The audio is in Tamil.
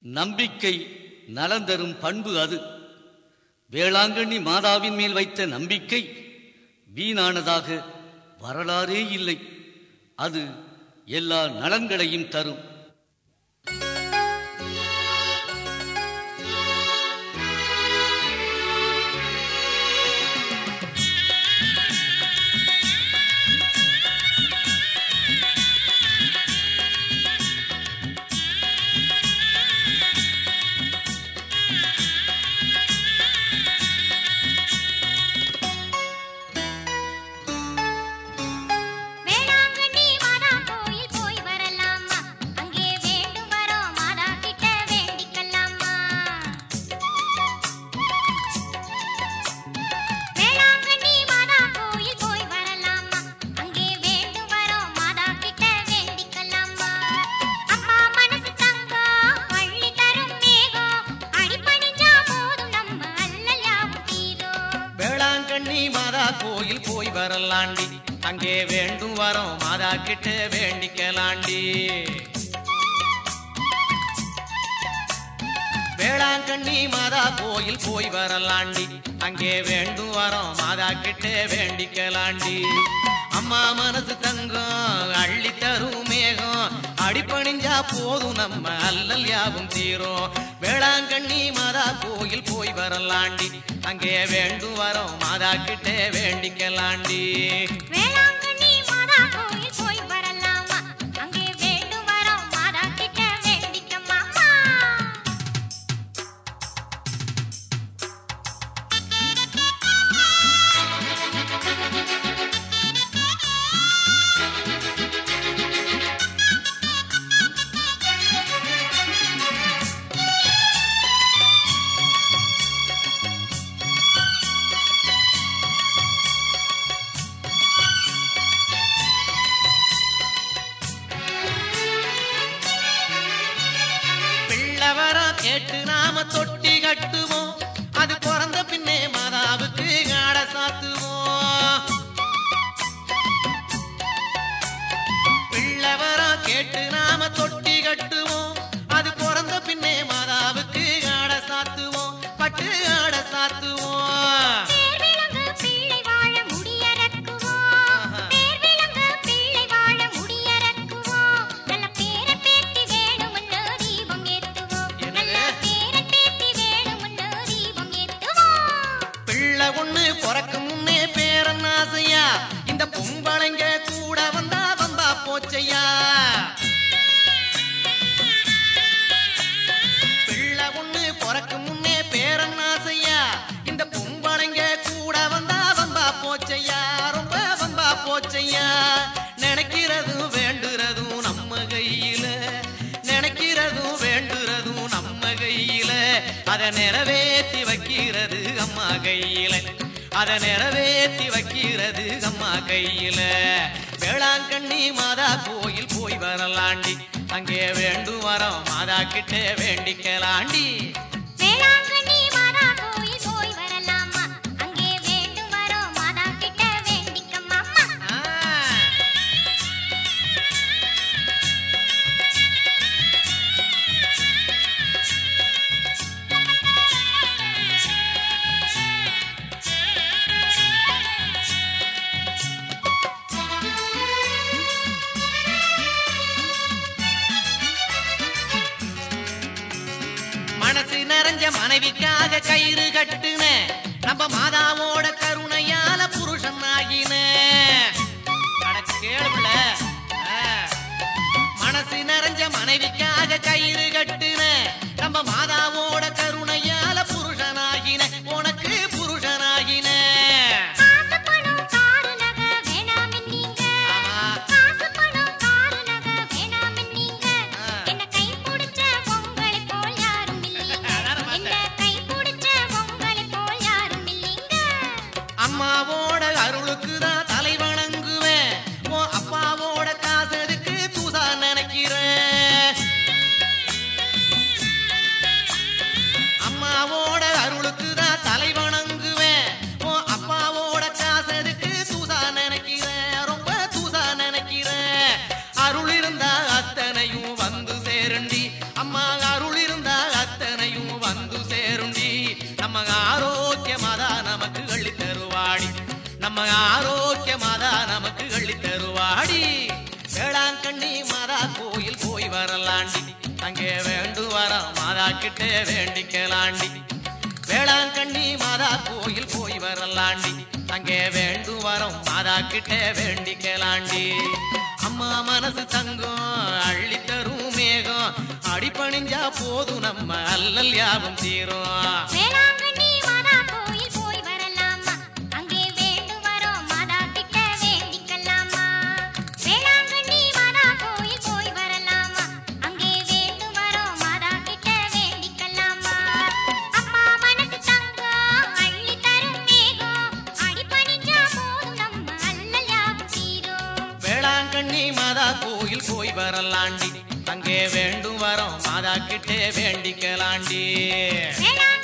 நம்பிக்கை நலந்தரும் பண்பு அது வேளாங்கண்ணி மாதாவின் மேல் வைத்த நம்பிக்கை வீணானதாக வரலாறே இல்லை அது எல்லா நலன்களையும் தரும் வேளாங்கண்ணி மாதா கோயில் போய் வரலாமா அங்கே வேண்டும் வரோம் மாதா கிட்ட வேண்டிக்கலாமா வேளாங்கண்ணி மாதா கோயில் போய் வரலாமா அங்கே வேண்டும் வரோம் மாதா கிட்ட வேண்டிக்கலாமா அம்மா மனசு தங்கம் அள்ளி தரும் மேகம் அடிபணிஞ்சா போதும் நம்ம அல்லல் யாவும் தீரும் வேளாங்கண்ணி மாதா கோயில் போய் வரலாண்டி அங்கே வேண்டும் வரோம் மாதா கிட்ட வேண்டிக்கலாண்டி வேளாங்கண்ணி மாதா கோயில் போய் வரலாண்டி அங்கே வேண்டும் வரோம் மாதா கிட்ட வேண்டிக்கலாண்டி அம்மா மனசு தங்கம் அள்ளி தரும் மேகம் அடிப்பணிஞ்சா போதும் நம்ம அல்லல் யாவும் தீரும் வேளாங்கண்ணி மாதா கோயில் போய் வரலாண்டி அங்கே வேண்டும் வரோம் மாதா கிட்ட வேண்டிக்கலாண்டி வேளாங்கண்ணி மாதா கோயில் போய் வரலாமா அங்கே வேண்டும் வரோம் மாதா கிட்ட வேண்டிக்க மாமா பிள்ளவரம் கேட்டு நாம தொட்டி கட்டுவோம் அது பிறந்த பின்னே மாதாவுக்கு காட சாத்துவோம் பிள்ளவரம் கேட்டு நாம தொட்டி கட்டுவோம் அது பிறந்த பின்னே மாதாவுக்கு காட சாத்துவோம் பட்டு ஆட சாத்துவோம் பேர் விளங்கு பிள்ளை வாழ முடியறக்குவோம் பேர் விளங்கு பிள்ளை வாழ முடியறக்குவோம் நல்ல பேர பேத்தி வேணும்னு தீபம் ஏத்துவோம் நல்ல பேர பேத்தி வேணும்னு தீபம் ஏத்துவோம் பிள்ளை ஒண்ணு பிறக்கும் முன்னே பேரன் ஆசையா இந்த பொம்பளைங்க கூட வந்தா வந்தா போச்சையா பிள்ளை ஒண்ணு பிறக்கும் முன்னே பேரன் ஆசையா இந்த பொம்பளைங்க கூட வந்தா வந்தா போச்சையா ரொம்ப வந்தா போச்சையா நினைக்கிறதும் வேண்டுறதும் நம்ம கையில நினைக்கிறதும் வேண்டுறதும் நம்ம கையில அதை நிறைவேற்றி வைக்கிறது அம்மா கையில அதை நிறைவேற்றி வைக்கிறது அம்மா கையில வேளாங்கண்ணி மாதா கோயில் போய் வரலாண்டி அங்கே வேண்டும் வரோம் மாதா கிட்ட வேண்டிக்கலாண்டி வேளாங்கண்ணி மாதா கோயில் போய் வரலாமா அங்கே வேண்டும் வரோம் மாதா கிட்ட வேண்டிக்க மாமா ஆ. மனசு நிறைஞ்ச மனைவிக்காக கயிறு கட்டுன நம்ம மாதாவோட கருணையால புருஷன் ஆகின கேளுல மனசு நிறைஞ்ச மனைவிக்காக கயிறு கட்டுன நம்ம மாதாவோட கருணையால புருஷனாகின உனக்கு புருஷனாகின காசு பணம் காரு நகை வேணாமென்னீங்க ஆமா காசு பணம் காரு நகை வேணாமென்னீங்க ஆ. என்ன கை பிடிச்ச உங்களை போல் யாரும் இல்லைங்க அதான பார்த்தேன். என்ன கை பிடிச்ச உங்களை போல் யாரும் இல்லைங்க அம்மாவோட அருளுக்கு தான் தலை வணங்குவேன் உன் அப்பாவோட காசதுக்கு தூசா நினைக்கிறேன் கிட்ட வேண்டிக்கலாண்டி வேளாங்கண்ணி மாதா கோயில் போய் வரலாண்டி அங்கே வேண்டும் வரோம் மாதா கிட்ட வேண்டிக்கலாண்டி அம்மா மனசு தங்கம் அள்ளி தரும் மேகம் அடிபணிஞ்சா போதும் நம்ம அல்லல் யாவும் தீரும் வேளாங்கண்ணி மாதா கோயில் போய் வரலாமா அங்கே வேண்டும் வரோம் மாதா கிட்ட வேண்டிக்கலாமா வேளாங்கண்ணி மாதா கோயில் போய் வரலாமா அங்கே வேண்டும் வரோம் மாதா கிட்ட வேண்டிக்கலாமா அம்மா மனசு தங்கம் அள்ளி தரும் மேகம் அடிபணிஞ்சா போதும் நம்ம அல்லல் யாவும் தீரும் வேளாங்கண்ணி மாதா கோயில் போய் வரலாண்டி அங்கே வேண்டும் வரோம் மாதா கிட்டே வேண்டிக்கலாண்டி வேளாங்கண்ணி